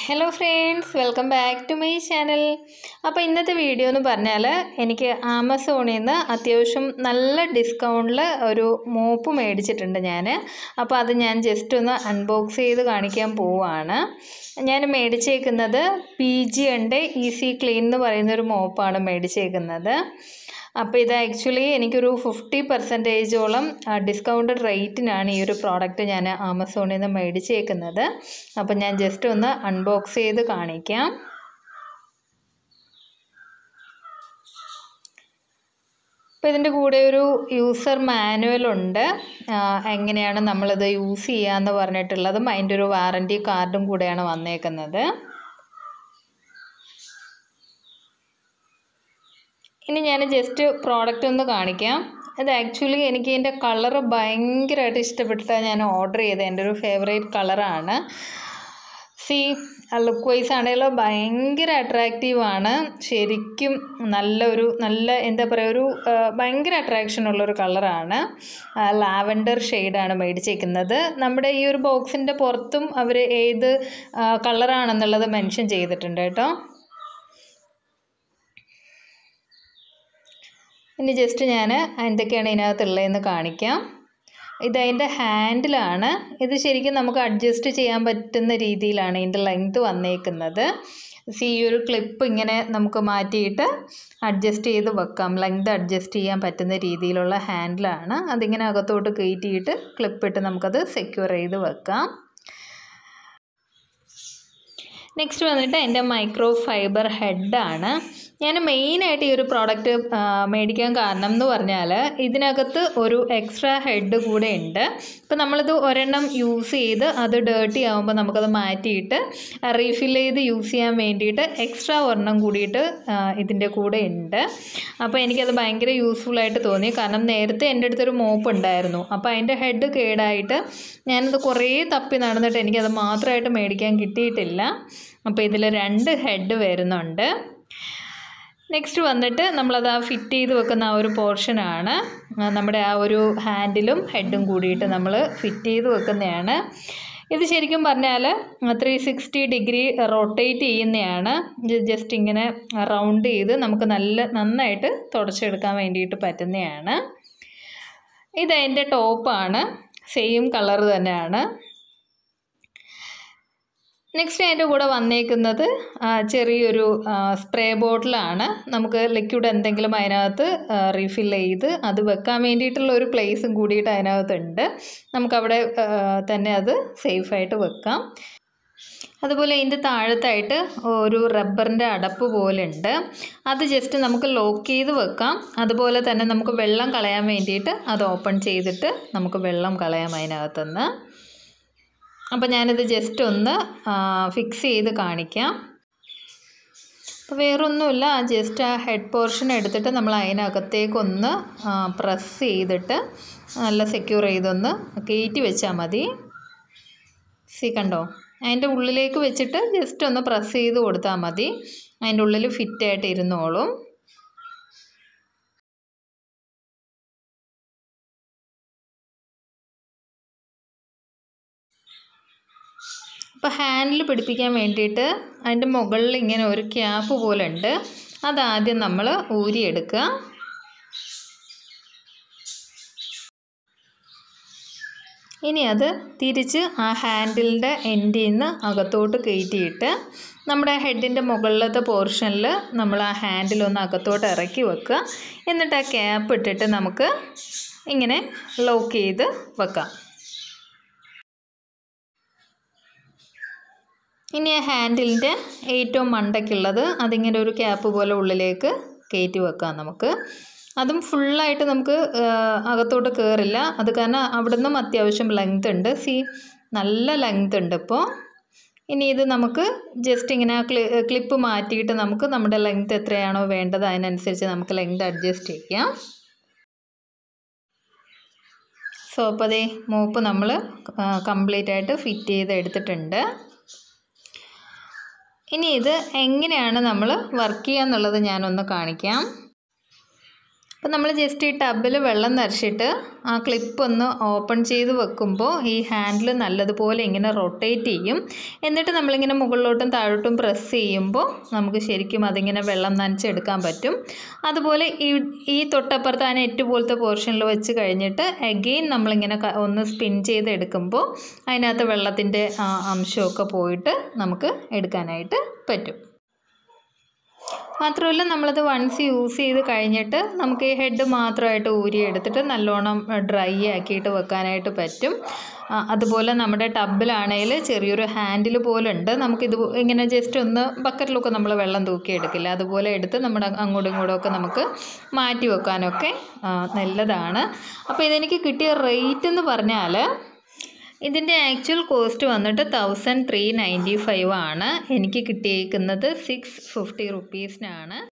hello friends welcome back to my channel അപ്പോൾ ഇന്നത്തെ video എന്ന് പറഞ്ഞാൽ എനിക്ക് ആമസോണിൽ നിന്ന് അത്യാവശ്യം നല്ല ഡിസ്കൗണ്ടിൽ ഒരു മോപ്പ് മേടിച്ചിട്ടുണ്ട് ഞാൻ അപ്പോൾ അത് ഞാൻ ജസ്റ്റ് ഒന്ന് അൺബോക്സ് ചെയ്ത് കാണിക്കാൻ പോവുകയാണ് ഞാൻ മേടിച്ചേക്കുന്നത് പി ജി ഉണ്ട് ഈസി ക്ലീൻ എന്ന് പറയുന്ന ഒരു മോപ്പാണ് മേടിച്ചേക്കുന്നത് അപ്പോൾ ഇത് ആക്ച്വലി എനിക്കൊരു ഫിഫ്റ്റി പെർസെൻറ്റേജോളം ഡിസ്കൗണ്ടഡ് റേറ്റിനാണ് ഈ ഒരു പ്രോഡക്റ്റ് ഞാൻ ആമസോണിൽ നിന്ന് മേടിച്ചേക്കുന്നത് അപ്പോൾ ഞാൻ ജസ്റ്റ് ഒന്ന് അൺബോക്സ് ചെയ്ത് കാണിക്കാം അപ്പോൾ ഇതിൻ്റെ കൂടെ ഒരു യൂസർ മാനുവൽ ഉണ്ട് എങ്ങനെയാണ് നമ്മളിത് യൂസ് ചെയ്യാമെന്ന് പറഞ്ഞിട്ടുള്ളതും അതിൻ്റെ ഒരു വാറൻറ്റി കാർഡും കൂടെയാണ് വന്നേക്കുന്നത് ഇനി ഞാൻ ജസ്റ്റ് പ്രോഡക്റ്റ് ഒന്ന് കാണിക്കാം ഇത് ആക്ച്വലി എനിക്ക് ഇതിൻ്റെ കളറ് ഭയങ്കരമായിട്ട് ഇഷ്ടപ്പെട്ടിട്ടാണ് ഞാൻ ഓർഡർ ചെയ്തത് എൻ്റെ ഒരു ഫേവറേറ്റ് കളറാണ് സി ലുക്ക് വൈസ് ആണെങ്കിലും ഭയങ്കര അട്രാക്റ്റീവാണ് ശരിക്കും നല്ലൊരു നല്ല എന്താ പറയുക ഒരു ഭയങ്കര അട്രാക്ഷൻ ഉള്ളൊരു കളറാണ് ലാവൻഡർ ഷെയ്ഡാണ് മേടിച്ചേക്കുന്നത് നമ്മുടെ ഈ ഒരു ബോക്സിൻ്റെ പുറത്തും അവർ ഏത് കളറാണെന്നുള്ളത് മെൻഷൻ ചെയ്തിട്ടുണ്ട് കേട്ടോ ഇനി ജസ്റ്റ് ഞാൻ എന്തൊക്കെയാണ് ഇതിനകത്തുള്ളതെന്ന് കാണിക്കാം ഇതതിൻ്റെ ഹാൻഡിലാണ് ഇത് ശരിക്കും നമുക്ക് അഡ്ജസ്റ്റ് ചെയ്യാൻ പറ്റുന്ന രീതിയിലാണ് ഇതിൻ്റെ ലെങ്ത് വന്നേക്കുന്നത് സി ഈ ഒരു ക്ലിപ്പ് ഇങ്ങനെ നമുക്ക് മാറ്റിയിട്ട് അഡ്ജസ്റ്റ് ചെയ്ത് വെക്കാം ലെങ്ത് അഡ്ജസ്റ്റ് ചെയ്യാൻ പറ്റുന്ന രീതിയിലുള്ള ഹാൻഡിലാണ് അതിങ്ങനെ അകത്തോട്ട് കയറ്റിയിട്ട് ക്ലിപ്പിട്ട് നമുക്കത് സെക്യൂർ ചെയ്ത് വെക്കാം നെക്സ്റ്റ് വന്നിട്ട് എൻ്റെ മൈക്രോ ഫൈബർ ഹെഡാണ് ഞാൻ മെയിനായിട്ട് ഈ ഒരു പ്രോഡക്റ്റ് മേടിക്കാൻ കാരണം എന്ന് പറഞ്ഞാൽ ഇതിനകത്ത് ഒരു എക്സ്ട്രാ ഹെഡ് കൂടെ ഉണ്ട് ഇപ്പോൾ നമ്മളിത് ഒരെണ്ണം യൂസ് ചെയ്ത് അത് ഡേർട്ടി ആകുമ്പോൾ നമുക്കത് മാറ്റിയിട്ട് റീഫിൽ ചെയ്ത് യൂസ് ചെയ്യാൻ വേണ്ടിയിട്ട് എക്സ്ട്രാ ഒരെണ്ണം കൂടിയിട്ട് ഇതിൻ്റെ കൂടെ ഉണ്ട് അപ്പോൾ എനിക്കത് ഭയങ്കര യൂസ്ഫുള്ളായിട്ട് തോന്നി കാരണം നേരത്തെ എൻ്റെ അടുത്തൊരു മോപ്പ് ഉണ്ടായിരുന്നു അപ്പോൾ അതിൻ്റെ ഹെഡ് കേടായിട്ട് ഞാനത് കുറേ തപ്പി നടന്നിട്ട് എനിക്കത് മാത്രമായിട്ട് മേടിക്കാൻ കിട്ടിയിട്ടില്ല അപ്പോൾ ഇതിൽ രണ്ട് ഹെഡ് വരുന്നുണ്ട് നെക്സ്റ്റ് വന്നിട്ട് നമ്മളത് ആ ഫിറ്റ് ചെയ്ത് വെക്കുന്ന ആ ഒരു പോർഷനാണ് നമ്മുടെ ആ ഒരു ഹാൻഡിലും ഹെഡും കൂടിയിട്ട് നമ്മൾ ഫിറ്റ് ചെയ്ത് വെക്കുന്നതാണ് ഇത് ശരിക്കും പറഞ്ഞാൽ ത്രീ സിക്സ്റ്റി ഡിഗ്രി റൊട്ടേറ്റ് ചെയ്യുന്നതാണ് ജസ്റ്റ് ഇങ്ങനെ റൗണ്ട് ചെയ്ത് നമുക്ക് നല്ല നന്നായിട്ട് തുടച്ചെടുക്കാൻ വേണ്ടിയിട്ട് പറ്റുന്നതാണ് ഇതതിൻ്റെ ടോപ്പാണ് സെയിം കളർ തന്നെയാണ് നെക്സ്റ്റ് അതിൻ്റെ കൂടെ വന്നേക്കുന്നത് ചെറിയൊരു സ്പ്രേ ബോട്ടിലാണ് നമുക്ക് ലിക്വിഡ് എന്തെങ്കിലും അതിനകത്ത് റീഫിൽ ചെയ്ത് അത് വെക്കാൻ വേണ്ടിയിട്ടുള്ള ഒരു പ്ലേസും കൂടിയിട്ട് അതിനകത്തുണ്ട് നമുക്കവിടെ തന്നെ അത് സേഫായിട്ട് വെക്കാം അതുപോലെ ഇതിൻ്റെ താഴത്തായിട്ട് ഒരു റബ്ബറിൻ്റെ അടപ്പ് പോലെ ഉണ്ട് അത് ജസ്റ്റ് നമുക്ക് ലോക്ക് ചെയ്ത് വെക്കാം അതുപോലെ തന്നെ നമുക്ക് വെള്ളം കളയാൻ വേണ്ടിയിട്ട് അത് ഓപ്പൺ ചെയ്തിട്ട് നമുക്ക് വെള്ളം കളയാം അതിനകത്തുനിന്ന് അപ്പോൾ ഞാനിത് ജസ്റ്റ് ഒന്ന് ഫിക്സ് ചെയ്ത് കാണിക്കാം അപ്പോൾ വേറൊന്നുമില്ല ജസ്റ്റ് ആ ഹെഡ് പോർഷൻ എടുത്തിട്ട് നമ്മൾ അതിനകത്തേക്കൊന്ന് പ്രസ് ചെയ്തിട്ട് നല്ല സെക്യൂർ ചെയ്തൊന്ന് കയറ്റി വെച്ചാൽ മതി സി കണ്ടോ അതിൻ്റെ ഉള്ളിലേക്ക് വെച്ചിട്ട് ജസ്റ്റ് ഒന്ന് പ്രസ് ചെയ്ത് കൊടുത്താൽ മതി അതിൻ്റെ ഉള്ളിൽ ഫിറ്റായിട്ട് ഇരുന്നോളും അപ്പോൾ ഹാൻഡിൽ പിടിപ്പിക്കാൻ വേണ്ടിയിട്ട് അതിൻ്റെ മുകളിൽ ഇങ്ങനെ ഒരു ക്യാപ്പ് പോലെ ഉണ്ട് അതാദ്യം നമ്മൾ ഊരിയെടുക്കുക ഇനി അത് തിരിച്ച് ആ ഹാൻഡിലിൻ്റെ എൻഡിൽ നിന്ന് അകത്തോട്ട് കയറ്റിയിട്ട് നമ്മുടെ ഹെഡിൻ്റെ മുകളിലത്തെ പോർഷനിൽ നമ്മൾ ആ ഹാൻഡിലൊന്ന് അകത്തോട്ട് ഇറക്കി വെക്കുക എന്നിട്ട് ആ ക്യാപ്പ് ഇട്ടിട്ട് നമുക്ക് ഇങ്ങനെ ലോക്ക് ചെയ്ത് വെക്കാം ഇനി ആ ഹാൻഡിലിൻ്റെ ഏറ്റവും മണ്ടയ്ക്കുള്ളത് അതിങ്ങനെ ഒരു ക്യാപ്പ് പോലെ ഉള്ളിലേക്ക് കയറ്റി വെക്കാം നമുക്ക് അതും ഫുള്ളായിട്ട് നമുക്ക് അകത്തോട്ട് കയറില്ല അത് കാരണം അവിടെ നിന്നും അത്യാവശ്യം ലെങ്ത് ഉണ്ട് സി നല്ല ലെങ്ത് ഉണ്ട് ഇപ്പോൾ ഇനി ഇത് നമുക്ക് ജസ്റ്റ് ഇങ്ങനെ ക്ലി ക്ലിപ്പ് മാറ്റിയിട്ട് നമുക്ക് നമ്മുടെ ലെങ്ത് എത്രയാണോ വേണ്ടത് അതിനനുസരിച്ച് നമുക്ക് ലെങ്ത് അഡ്ജസ്റ്റ് ചെയ്യാം സോ അപ്പോൾ അതേ മോപ്പ് നമ്മൾ കംപ്ലീറ്റ് ആയിട്ട് ഫിറ്റ് ചെയ്ത് എടുത്തിട്ടുണ്ട് ഇനി ഇത് എങ്ങനെയാണ് നമ്മൾ വർക്ക് ചെയ്യുക എന്നുള്ളത് ഞാനൊന്ന് കാണിക്കാം അപ്പോൾ നമ്മൾ ജസ്റ്റ് ഈ ടബിൽ വെള്ളം നിറച്ചിട്ട് ആ ക്ലിപ്പ് ഒന്ന് ഓപ്പൺ ചെയ്ത് വെക്കുമ്പോൾ ഈ ഹാൻഡിൽ നല്ലതുപോലെ ഇങ്ങനെ റൊട്ടേറ്റ് ചെയ്യും എന്നിട്ട് നമ്മളിങ്ങനെ മുകളിലോട്ടും താഴോട്ടും പ്രസ് ചെയ്യുമ്പോൾ നമുക്ക് ശരിക്കും അതിങ്ങനെ വെള്ളം നനച്ചെടുക്കാൻ പറ്റും അതുപോലെ ഈ ഈ തൊട്ടപ്പുറത്ത് ആ നെറ്റ് പോലത്തെ പോർഷനിൽ വെച്ച് കഴിഞ്ഞിട്ട് അഗെയിൻ നമ്മളിങ്ങനെ ക- ഒന്ന് സ്പിൻ ചെയ്ത് എടുക്കുമ്പോൾ അതിനകത്ത് വെള്ളത്തിൻ്റെ അംശമൊക്കെ പോയിട്ട് നമുക്ക് എടുക്കാനായിട്ട് പറ്റും മാത്രമല്ല നമ്മളത് വൺസ് യൂസ് ചെയ്ത് കഴിഞ്ഞിട്ട് നമുക്ക് ഈ ഹെഡ് മാത്രമായിട്ട് ഊരി എടുത്തിട്ട് നല്ലോണം ഡ്രൈ ആക്കിയിട്ട് വെക്കാനായിട്ട് പറ്റും ആ, അതുപോലെ നമ്മുടെ ടബിലാണെങ്കിൽ ചെറിയൊരു ഹാൻഡിൽ പോലെ ഉണ്ട് നമുക്കിത് ഇങ്ങനെ ജസ്റ്റ് ഒന്ന് ബക്കറ്റിലൊക്കെ നമ്മൾ വെള്ളം തൂക്കി എടുക്കില്ല അതുപോലെ എടുത്ത് നമ്മുടെ അങ്ങോട്ടും ഇങ്ങോട്ടും ഒക്കെ നമുക്ക് മാറ്റി വെക്കാനൊക്കെ ആ, നല്ലതാണ് അപ്പോൾ ഇതെനിക്ക് കിട്ടിയ റേറ്റ് എന്ന് പറഞ്ഞാൽ ഇതിൻ്റെ ആക്ച്വൽ കോസ്റ്റ് വന്നിട്ട് തൗസൻഡ് ത്രീ നയൻറ്റി ഫൈവ് ആണ് എനിക്ക് കിട്ടിയേക്കുന്നത് സിക്സ് ഫിഫ്റ്റി റുപ്പീസിനാണ്